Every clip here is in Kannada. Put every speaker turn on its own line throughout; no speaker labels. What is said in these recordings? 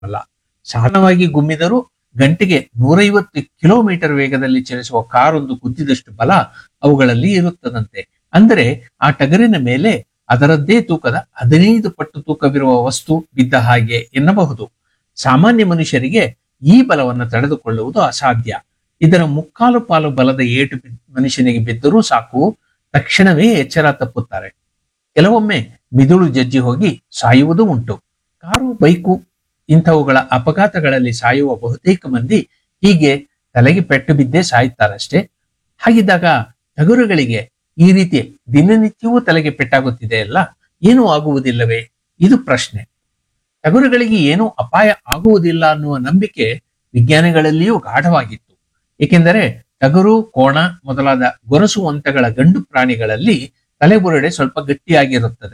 ಅಲ್ಲ ಸಾಧಾರಣವಾಗಿ ಗುಮ್ಮಿದರೂ ಗಂಟೆಗೆ ನೂರೈವತ್ತು ಕಿಲೋಮೀಟರ್ ವೇಗದಲ್ಲಿ ಚಲಿಸುವ ಕಾರೊಂದು ಗುದ್ದಿದಷ್ಟು ಬಲ ಅವುಗಳಲ್ಲಿ ಇರುತ್ತದಂತೆ ಅಂದರೆ ಆ ಟಗರಿನ ಮೇಲೆ ಅದರದ್ದೇ ತೂಕದ ಹದಿನೈದು ಪಟ್ಟು ತೂಕವಿರುವ ವಸ್ತು ಬಿದ್ದ ಹಾಗೆ ಎನ್ನಬಹುದು ಸಾಮಾನ್ಯ ಮನುಷ್ಯರಿಗೆ ಈ ಬಲವನ್ನು ತಡೆದುಕೊಳ್ಳುವುದು ಅಸಾಧ್ಯ ಇದರ ಮುಕ್ಕಾಲು ಪಾಲು ಬಲದ ಏಟು ಬಿ- ಮನುಷ್ಯನಿಗೆ ಬಿದ್ದರೂ ಸಾಕು ತಕ್ಷಣವೇ ಎಚ್ಚರ ತಪ್ಪುತ್ತಾರೆ ಕೆಲವೊಮ್ಮೆ ಮಿದುಳು ಜಜ್ಜಿ ಹೋಗಿ ಸಾಯುವುದೂ ಉಂಟು ಕಾರು ಬೈಕು ಇಂಥವುಗಳ ಅಪಘಾತಗಳಲ್ಲಿ ಸಾಯುವ ಬಹುತೇಕ ಮಂದಿ ಹೀಗೆ ತಲೆಗೆ ಪೆಟ್ಟು ಬಿದ್ದೇ ಸಾಯುತ್ತಾರಷ್ಟೇ ಹಾಗಿದ್ದಾಗ ಟಗರುಗಳಿಗೆ ಈ ರೀತಿ ದಿನನಿತ್ಯವೂ ತಲೆಗೆ ಪೆಟ್ಟಾಗುತ್ತಿದೆ ಅಲ್ಲ ಏನೂ ಆಗುವುದಿಲ್ಲವೇ ಇದು ಪ್ರಶ್ನೆ ಟಗರುಗಳಿಗೆ ಏನೂ ಅಪಾಯ ಆಗುವುದಿಲ್ಲ ಅನ್ನುವ ನಂಬಿಕೆ ವಿಜ್ಞಾನಿಗಳಲ್ಲಿಯೂ ಗಾಢವಾಗಿತ್ತು ಏಕೆಂದರೆ ಟಗರು ಕೋಣ ಮೊದಲಾದ ಗೊರಸು ಒಂಟೆಗಳ ಗಂಡು ಪ್ರಾಣಿಗಳಲ್ಲಿ ತಲೆಬುರುಡೆ ಸ್ವಲ್ಪ ಗಟ್ಟಿಯಾಗಿರುತ್ತದೆ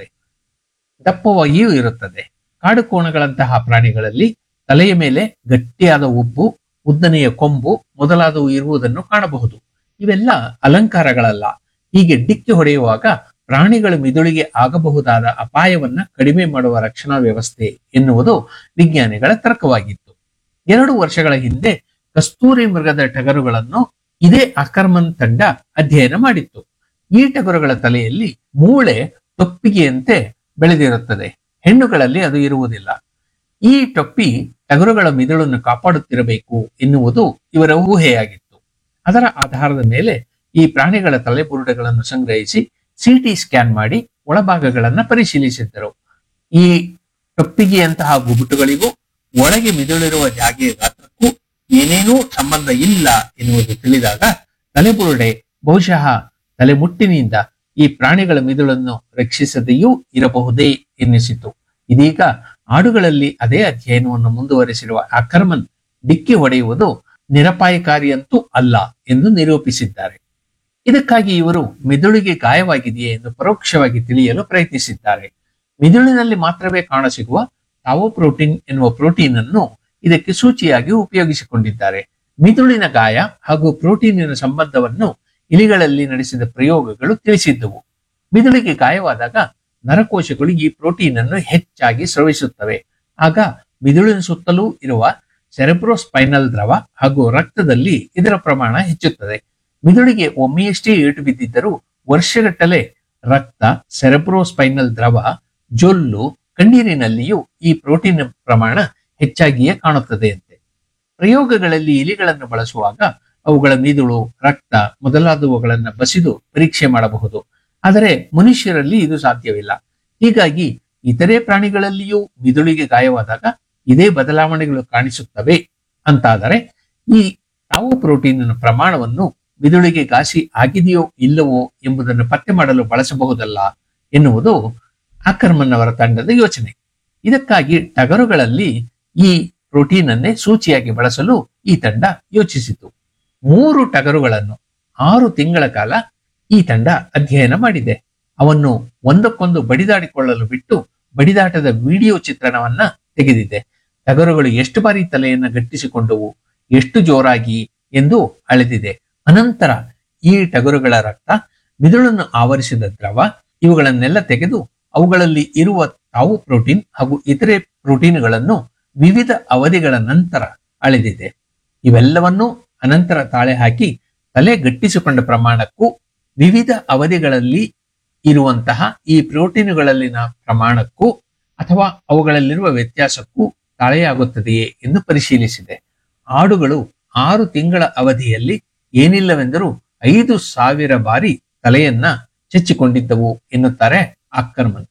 ದಪ್ಪವಾಗಿಯೂ ಇರುತ್ತದೆ ಕಾಡು ಕೋಣಗಳಂತಹ ಪ್ರಾಣಿಗಳಲ್ಲಿ ತಲೆಯ ಮೇಲೆ ಗಟ್ಟಿಯಾದ ಉಬ್ಬು ಉದ್ದನೆಯ ಕೊಂಬು ಮೊದಲಾದವು ಇರುವುದನ್ನು ಕಾಣಬಹುದು ಇವೆಲ್ಲ ಅಲಂಕಾರಗಳಲ್ಲ ಹೀಗೆ ಡಿಕ್ಕಿ ಹೊಡೆಯುವಾಗ ಪ್ರಾಣಿಗಳ ಮಿದುಳಿಗೆ ಆಗಬಹುದಾದ ಅಪಾಯವನ್ನ ಕಡಿಮೆ ಮಾಡುವ ರಕ್ಷಣಾ ವ್ಯವಸ್ಥೆ ಎನ್ನುವುದು ವಿಜ್ಞಾನಿಗಳ ತರ್ಕವಾಗಿತ್ತು ಎರಡು ವರ್ಷಗಳ ಹಿಂದೆ ಕಸ್ತೂರಿ ಮೃಗದ ಟಗರುಗಳನ್ನು ಇದೇ ಅಕರ್ಮನ್ ತಂಡ ಅಧ್ಯಯನ ಮಾಡಿತ್ತು ಈ ಟಗರುಗಳ ತಲೆಯಲ್ಲಿ ಮೂಳೆ ಟೊಪ್ಪಿಗೆಯಂತೆ ಬೆಳೆದಿರುತ್ತದೆ ಹೆಣ್ಣುಗಳಲ್ಲಿ ಅದು ಇರುವುದಿಲ್ಲ ಈ ಟೊಪ್ಪಿ ಟಗರುಗಳ ಮಿದುಳನ್ನು ಕಾಪಾಡುತ್ತಿರಬೇಕು ಎನ್ನುವುದು ಇವರ ಊಹೆಯಾಗಿತ್ತು ಅದರ ಆಧಾರದ ಮೇಲೆ ಈ ಪ್ರಾಣಿಗಳ ತಲೆಬುರುಡೆಗಳನ್ನು ಸಂಗ್ರಹಿಸಿ ಸಿಟಿ ಸ್ಕ್ಯಾನ್ ಮಾಡಿ ಒಳಭಾಗಗಳನ್ನ ಪರಿಶೀಲಿಸಿದ್ದರು ಈ ಟೊಪ್ಪಿಗೆಯಂತಹ ಗುಬುಟುಗಳಿಗೂ ಒಳಗೆ ಮಿದುಳಿರುವ ಜಾಗೆಯ ಗಾತ್ರಕ್ಕೂ ಏನೇನೂ ಸಂಬಂಧ ಇಲ್ಲ ಎನ್ನುವುದು ತಿಳಿದಾಗ ತಲೆಬುರುಡೆ ಬಹುಶಃ ತಲೆಮುಟ್ಟಿನಿಂದ ಈ ಪ್ರಾಣಿಗಳ ಮಿದುಳನ್ನು ರಕ್ಷಿಸದೆಯೂ ಇರಬಹುದೇ ಎನ್ನಿಸಿತು ಇದೀಗ ಆಡುಗಳಲ್ಲಿ ಅದೇ ಅಧ್ಯಯನವನ್ನು ಮುಂದುವರೆಸಿರುವ ಅಕರ್ಮನ್ ಡಿಕ್ಕಿ ಹೊಡೆಯುವುದು ನಿರಪಾಯಕಾರಿಯಂತೂ ಅಲ್ಲ ಎಂದು ನಿರೂಪಿಸಿದ್ದಾರೆ ಇದಕ್ಕಾಗಿ ಇವರು ಮಿದುಳಿಗೆ ಗಾಯವಾಗಿದೆಯೇ ಎಂದು ಪರೋಕ್ಷವಾಗಿ ತಿಳಿಯಲು ಪ್ರಯತ್ನಿಸಿದ್ದಾರೆ ಮಿದುಳಿನಲ್ಲಿ ಮಾತ್ರವೇ ಕಾಣಸಿಗುವ ತಾವೋ ಪ್ರೋಟೀನ್ ಎನ್ನುವ ಪ್ರೋಟೀನ್ ಅನ್ನು ಇದಕ್ಕೆ ಸೂಚಿಯಾಗಿ ಉಪಯೋಗಿಸಿಕೊಂಡಿದ್ದಾರೆ ಮಿದುಳಿನ ಗಾಯ ಹಾಗೂ ಪ್ರೋಟೀನಿನ ಸಂಬಂಧವನ್ನು ಇಲಿಗಳಲ್ಲಿ ನಡೆಸಿದ ಪ್ರಯೋಗಗಳು ತಿಳಿಸಿದ್ದವು ಮಿದುಳಿಗೆ ಗಾಯವಾದಾಗ ನರಕೋಶಗಳು ಈ ಪ್ರೋಟೀನ್ ಅನ್ನು ಹೆಚ್ಚಾಗಿ ಸ್ರವಿಸುತ್ತವೆ ಆಗ ಮಿದುಳಿನ ಸುತ್ತಲೂ ಇರುವ ಸೆರೆಬ್ರೋಸ್ಪೈನಲ್ ದ್ರವ ಹಾಗೂ ರಕ್ತದಲ್ಲಿ ಇದರ ಪ್ರಮಾಣ ಹೆಚ್ಚುತ್ತದೆ ಮಿದುಳಿಗೆ ಒಮ್ಮೆಯಷ್ಟೇ ಏಟು ಬಿದ್ದಿದ್ದರೂ ವರ್ಷಗಟ್ಟಲೆ ರಕ್ತ ಸೆರೆಬ್ರೋಸ್ಪೈನಲ್ ದ್ರವ ಜೊಲ್ಲು ಕಣ್ಣೀರಿನಲ್ಲಿಯೂ ಈ ಪ್ರೋಟೀನ್ ಪ್ರಮಾಣ ಹೆಚ್ಚಾಗಿಯೇ ಕಾಣುತ್ತದೆ ಅಂತೆ ಪ್ರಯೋಗಗಳಲ್ಲಿ ಇಲಿಗಳನ್ನು ಬಳಸುವಾಗ ಅವುಗಳ ಮಿದುಳು ರಕ್ತ ಮೊದಲಾದವುಗಳನ್ನು ಬಸಿದು ಪರೀಕ್ಷೆ ಮಾಡಬಹುದು ಆದರೆ ಮನುಷ್ಯರಲ್ಲಿ ಇದು ಸಾಧ್ಯವಿಲ್ಲ ಹೀಗಾಗಿ ಇತರೆ ಪ್ರಾಣಿಗಳಲ್ಲಿಯೂ ಮಿದುಳಿಗೆ ಗಾಯವಾದಾಗ ಇದೇ ಬದಲಾವಣೆಗಳು ಕಾಣಿಸುತ್ತವೆ ಅಂತಾದರೆ ಈ ತಾವು ಪ್ರೋಟೀನ್ ಪ್ರಮಾಣವನ್ನು ಮಿದುಳಿಗೆ ಘಾಸಿ ಆಗಿದೆಯೋ ಇಲ್ಲವೋ ಎಂಬುದನ್ನು ಪತ್ತೆ ಮಾಡಲು ಬಳಸಬಹುದಲ್ಲ ಎನ್ನುವುದು ಆಕರ್ಮನ್ ಅವರ ತಂಡದ ಯೋಚನೆ ಇದಕ್ಕಾಗಿ ಟಗರುಗಳಲ್ಲಿ ಈ ಪ್ರೋಟೀನ್ ಅನ್ನೇ ಸೂಚಿಯಾಗಿ ಬಳಸಲು ಈ ತಂಡ ಯೋಚಿಸಿತು ಮೂರು ಟಗರುಗಳನ್ನು ಆರು ತಿಂಗಳ ಕಾಲ ಈ ತಂಡ ಅಧ್ಯಯನ ಮಾಡಿದೆ ಅವನ್ನು ಒಂದಕ್ಕೊಂದು ಬಡಿದಾಡಿಕೊಳ್ಳಲು ಬಿಟ್ಟು ಬಡಿದಾಟದ ವಿಡಿಯೋ ಚಿತ್ರಣವನ್ನ ತೆಗೆದಿದೆ ಟಗರುಗಳು ಎಷ್ಟು ಬಾರಿ ತಲೆಯನ್ನು ಗಟ್ಟಿಸಿಕೊಂಡವು ಎಷ್ಟು ಜೋರಾಗಿ ಎಂದು ಅಳೆದಿದೆ ಅನಂತರ ಈ ಟಗರುಗಳ ರಕ್ತ ಮಿದುಳನ್ನು ಆವರಿಸಿದ ದ್ರವ ಇವುಗಳನ್ನೆಲ್ಲ ತೆಗೆದು ಅವುಗಳಲ್ಲಿ ಇರುವ ತಾವು ಪ್ರೋಟೀನ್ ಹಾಗೂ ಇತರೆ ಪ್ರೋಟೀನ್ಗಳನ್ನು ವಿವಿಧ ಅವಧಿಗಳ ನಂತರ ಅಳೆದಿದೆ ಇವೆಲ್ಲವನ್ನೂ ಅನಂತರ ತಾಳೆ ಹಾಕಿ ತಲೆ ಗಟ್ಟಿಸಿಕೊಂಡ ಪ್ರಮಾಣಕ್ಕೂ ವಿವಿಧ ಅವಧಿಗಳಲ್ಲಿ ಇರುವಂತಹ ಈ ಪ್ರೋಟೀನುಗಳಲ್ಲಿನ ಪ್ರಮಾಣಕ್ಕೂ ಅಥವಾ ಅವುಗಳಲ್ಲಿರುವ ವ್ಯತ್ಯಾಸಕ್ಕೂ ತಾಳೆಯಾಗುತ್ತದೆಯೇ ಎಂದು ಪರಿಶೀಲಿಸಿದೆ ಆಡುಗಳು ಆರು ತಿಂಗಳ ಅವಧಿಯಲ್ಲಿ ಏನಿಲ್ಲವೆಂದರೂ ಐದು ಸಾವಿರ ಬಾರಿ ತಲೆಯನ್ನ ಚೆಚ್ಚಿಕೊಂಡಿದ್ದವು ಎನ್ನುತ್ತಾರೆ ಅಕ್ಕರ್ಮನ್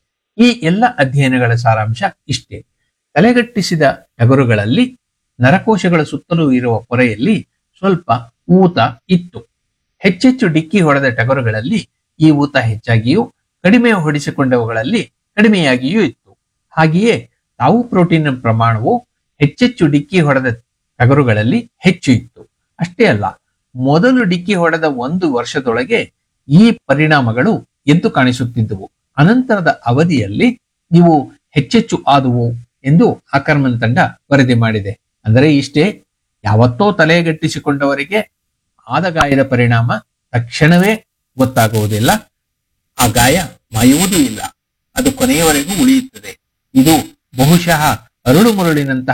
ಈ ಎಲ್ಲ ಅಧ್ಯಯನಗಳ ಸಾರಾಂಶ ಇಷ್ಟೇ ತಲೆಗಟ್ಟಿಸಿದ ಟಗರುಗಳಲ್ಲಿ ನರಕೋಶಗಳ ಸುತ್ತಲೂ ಇರುವ ಪೊರೆಯಲ್ಲಿ ಸ್ವಲ್ಪ ಊತ ಇತ್ತು ಹೆಚ್ಚೆಚ್ಚು ಡಿಕ್ಕಿ ಹೊಡೆದ ಟಗರುಗಳಲ್ಲಿ ಈ ಊತ ಹೆಚ್ಚಾಗಿಯೂ ಕಡಿಮೆ ಹೊಡಿಸಿಕೊಂಡವುಗಳಲ್ಲಿ ಕಡಿಮೆಯಾಗಿಯೂ ಇತ್ತು ಹಾಗೆಯೇ ತಾವು ಪ್ರೋಟೀನ್ ಪ್ರಮಾಣವು ಹೆಚ್ಚೆಚ್ಚು ಡಿಕ್ಕಿ ಹೊಡೆದ ಟಗರುಗಳಲ್ಲಿ ಹೆಚ್ಚು ಇತ್ತು ಅಷ್ಟೇ ಅಲ್ಲ ಮೊದಲು ಡಿಕ್ಕಿ ಹೊಡೆದ ಒಂದು ವರ್ಷದೊಳಗೆ ಈ ಪರಿಣಾಮಗಳು ಎದ್ದು ಕಾಣಿಸುತ್ತಿದ್ದವು ಅನಂತರದ ಅವಧಿಯಲ್ಲಿ ಇವು ಹೆಚ್ಚೆಚ್ಚು ಆದುವು ಎಂದು ಆಕರ್ಮನ್ ತಂಡ ವರದಿ ಮಾಡಿದೆ ಅಂದರೆ ಇಷ್ಟೇ ಯಾವತ್ತೋ ತಲೆಗಟ್ಟಿಸಿಕೊಂಡವರಿಗೆ ಆದ ಗಾಯದ ಪರಿಣಾಮ ತಕ್ಷಣವೇ ಗೊತ್ತಾಗುವುದಿಲ್ಲ ಆ ಗಾಯ ಮಾಯುವುದೂ ಇಲ್ಲ ಅದು ಕೊನೆಯವರೆಗೂ ಉಳಿಯುತ್ತದೆ ಇದು ಬಹುಶಃ ಅರುಳು ಮುರುಳಿನಂತಹ